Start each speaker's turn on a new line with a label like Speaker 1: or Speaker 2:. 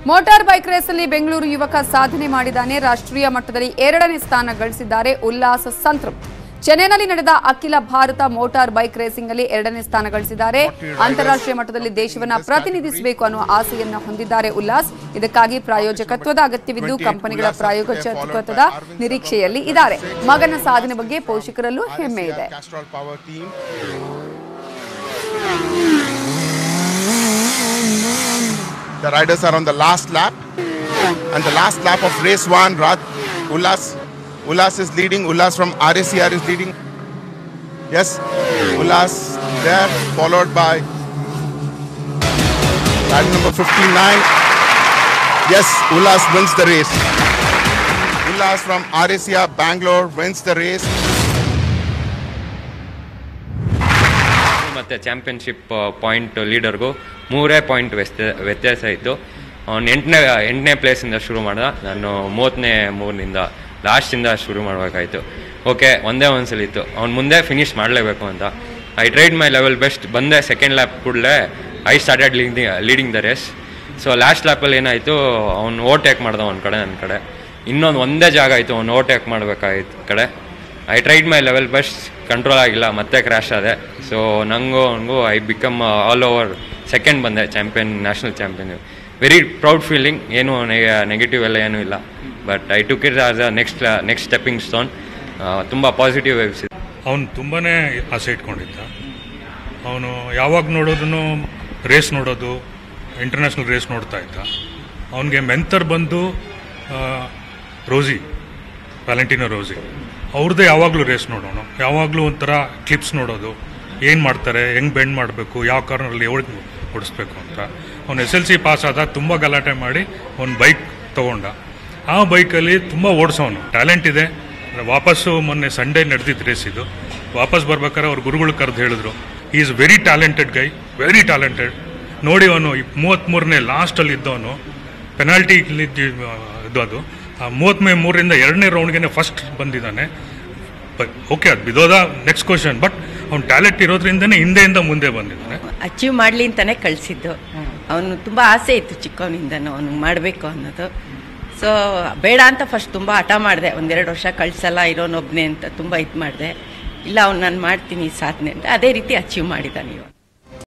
Speaker 1: Motor bike ರೇಸಲ್ಲಿ Bengaluru ಯುವಕ ಸಾಧನೆ ಮಾಡಿದ್ದಾನೆ ರಾಷ್ಟ್ರೀಯ ಮಟ್ಟದಲ್ಲಿ ಎರಡನೇ ಸ್ಥಾನ ಗಳಿಸಿದ್ದಾರೆ ಉಲ್ಲಾಸ್ ಸಂತೃಪ್ ಚೆನ್ನೈನಲ್ಲಿ ನಡೆದ ಅಖಿಲ ಭಾರತ ಮೋಟಾರ್ ಬೈಕ್ ರೇಸಿಂಗ್ ಅಲ್ಲಿ ಎರಡನೇ ಸ್ಥಾನ ಗಳಿಸಿದ್ದಾರೆ ಅಂತಾರಾಷ್ಟ್ರೀಯ ಮಟ್ಟದಲ್ಲಿ ದೇಶವನ್ನ ಪ್ರತಿನಿಧಿಸಬೇಕು ಅನ್ನುವ ಆಸೆಯನ್ನ ಹೊಂದಿದ್ದಾರೆ ಉಲ್ಲಾಸ್ ಇದಕ್ಕಾಗಿ ಪ್ರಾಯೋಜಕತ್ವದ ಅಗತ್ಯವಿದ್ದು ಕಂಪನಿಗಳ ಪ್ರಾಯೋಜಕತ್ವದ ನಿರೀಕ್ಷೆಯಲ್ಲಿ ಇದ್ದಾರೆ ಮಗನ ಸಾಧನೆ ಬಗ್ಗೆ ಪೋಷಕರಲ್ಲೂ ಹೆಮ್ಮೆ ಇದೆ
Speaker 2: Castrol Power Team. The riders are on the last lap, and the last lap of race one, Raj Ullas. Ullas is leading. Ullas from RACR is leading. Yes, Ullas there, followed by rider number 59. Yes, Ullas wins the race. Ullas from RACR Bangalore wins the race.
Speaker 3: ಮತ್ತು championship point ಲೀಡರ್ಗೂ ಮೂರೇ point ವ್ಯತ್ಯ ವ್ಯತ್ಯಾಸ ಇತ್ತು ಅವ್ನು ಎಂಟನೇ ಎಂಟನೇ ಪ್ಲೇಸಿಂದ ಶುರು ಮಾಡ್ದ ನಾನು ಮೂವತ್ತನೇ ಮೂರನಿಂದ ಲಾಸ್ಟಿಂದ ಶುರು ಮಾಡಬೇಕಾಯ್ತು ಓಕೆ ಒಂದೇ ಒಂದ್ಸಲ ಇತ್ತು ಅವ್ನು ಮುಂದೆ ಫಿನಿಶ್ ಮಾಡಲೇಬೇಕು ಅಂತ I tried my level best ಬಂದೆ ಸೆಕೆಂಡ್ ಲ್ಯಾಪ್ ಕೂಡಲೇ I started leading leading the race so last ಲ್ಯಾಪಲ್ಲಿ ಏನಾಯಿತು ಅವ್ನು ಓವರ್ಟೇಕ್ ಮಾಡ್ದ ಒಂದು ಕಡೆ ನನ್ನ ಕಡೆ ಇನ್ನೊಂದು ಒಂದೇ ಜಾಗ ಆಯಿತು ಅವ್ನು ಓವರ್ಟೇಕ್ ಮಾಡಬೇಕಾಯ್ತು ಕಡೆ I tried my level best control ಆಗಿಲ್ಲ ಮತ್ತೆ ಕ್ರ್ಯಾಶ್ ಆದೆ ಸೊ ನನಗೂ ಅವನಿಗೂ I become all over second ಬಂದೆ champion national champion very proud feeling ಏನು ನೆಗೆಟಿವ್ ಎಲ್ಲ ಏನೂ ಇಲ್ಲ but I took it as a next next stepping stone ತುಂಬ ಪಾಸಿಟಿವ್ ವೇವ್ಸ್ ಇದೆ
Speaker 4: ಅವನು ತುಂಬಾ ಆಸೆ ಇಟ್ಕೊಂಡಿದ್ದ ಅವನು ಯಾವಾಗ ನೋಡೋದನ್ನು ರೇಸ್ ನೋಡೋದು ಇಂಟರ್ನ್ಯಾಷನಲ್ ರೇಸ್ ನೋಡ್ತಾ ಇದ್ದ ಅವನಿಗೆ ಮೆಂತರ್ ಬಂದು ಆ, ರೋಸಿ ವ್ಯಾಲೆಂಟಿನೋ ರೋಸಿ ಅವ್ರದ್ದೇ ಯಾವಾಗಲೂ ರೇಸ್ ನೋಡೋಣ ಯಾವಾಗಲೂ ಒಂಥರ ಕ್ಲಿಪ್ಸ್ ನೋಡೋದು ಏನು ಮಾಡ್ತಾರೆ ಹೆಂಗೆ ಬೆಂಡ್ ಮಾಡಬೇಕು ಯಾವ ಕಾರ್ನಲ್ಲಿ ಎವಡ್ ಓಡಿಸ್ಬೇಕು ಅಂತ ಅವ್ನು ಎಸ್ ಎಲ್ ಸಿ ಪಾಸ್ ಆದ ತುಂಬ ಗಲಾಟೆ ಮಾಡಿ ಒಂದು ಬೈಕ್ ತೊಗೊಂಡ ಆ ಬೈಕಲ್ಲಿ ತುಂಬ ಓಡಿಸೋನು ಟ್ಯಾಲೆಂಟ್ ಇದೆ ವಾಪಸ್ಸು ಮೊನ್ನೆ ಸಂಡೇ ನಡೆದಿದ್ದು ರೇಸ್ ಇದು ವಾಪಸ್ ಬರ್ಬೇಕಾದ್ರೆ ಅವ್ರ ಗುರುಗಳು ಕರೆದು ಹೇಳಿದ್ರು ಈ is very talented guy very talented ನೋಡಿ ಅವನು ಮೂವತ್ತ್ಮೂರನೇ ಲಾಸ್ಟಲ್ಲಿ ಇದ್ದವನು ಪೆನಾಲ್ಟಿ ಇದು ಅದು ಆ ಮೂವತ್ತ್ಮೇ ಮೂರರಿಂದ ಎರಡನೇ ರೌಂಡ್ಗೆ ಫಸ್ಟ್ ಬಂದಿದ್ದಾನೆ ಓಕೆ ಅದು ಬಿದೋದ ನೆಕ್ಸ್ಟ್ ಕ್ವಶನ್ ಬಟ್ ಅವ್ನ ಟ್ಯಾಲೆಂಟ್ ಇರೋದ್ರಿಂದನೇ ಹಿಂದೆಯಿಂದ ಮುಂದೆ ಬಂದಿದ್ದಾನೆ
Speaker 5: ಅಚೀವ್ ಮಾಡಲಿ ಅಂತಾನೆ ಕಳಿಸಿದ್ದು ಅವನು ತುಂಬ ಆಸೆ ಇತ್ತು ಚಿಕ್ಕವನಿಂದನೂ ಅವನು ಮಾಡಬೇಕು ಅನ್ನೋದು ಸೊ ಬೇಡ ಅಂತ ಫಸ್ಟ್ ತುಂಬ ಹಠ ಮಾಡಿದೆ ಒಂದೆರಡು ವರ್ಷ ಕಳಿಸಲ್ಲ ಇರೋನೊಬ್ಬನೇ ಅಂತ ತುಂಬ ಇದು ಮಾಡಿದೆ ಇಲ್ಲ ಅವ್ನು ನಾನು ಮಾಡ್ತೀನಿ ಈ ಸಾಧನೆ ಅಂತ ಅದೇ ರೀತಿ ಅಚೀವ್ ಮಾಡಿದ್ದಾನೆ ಇವಾಗ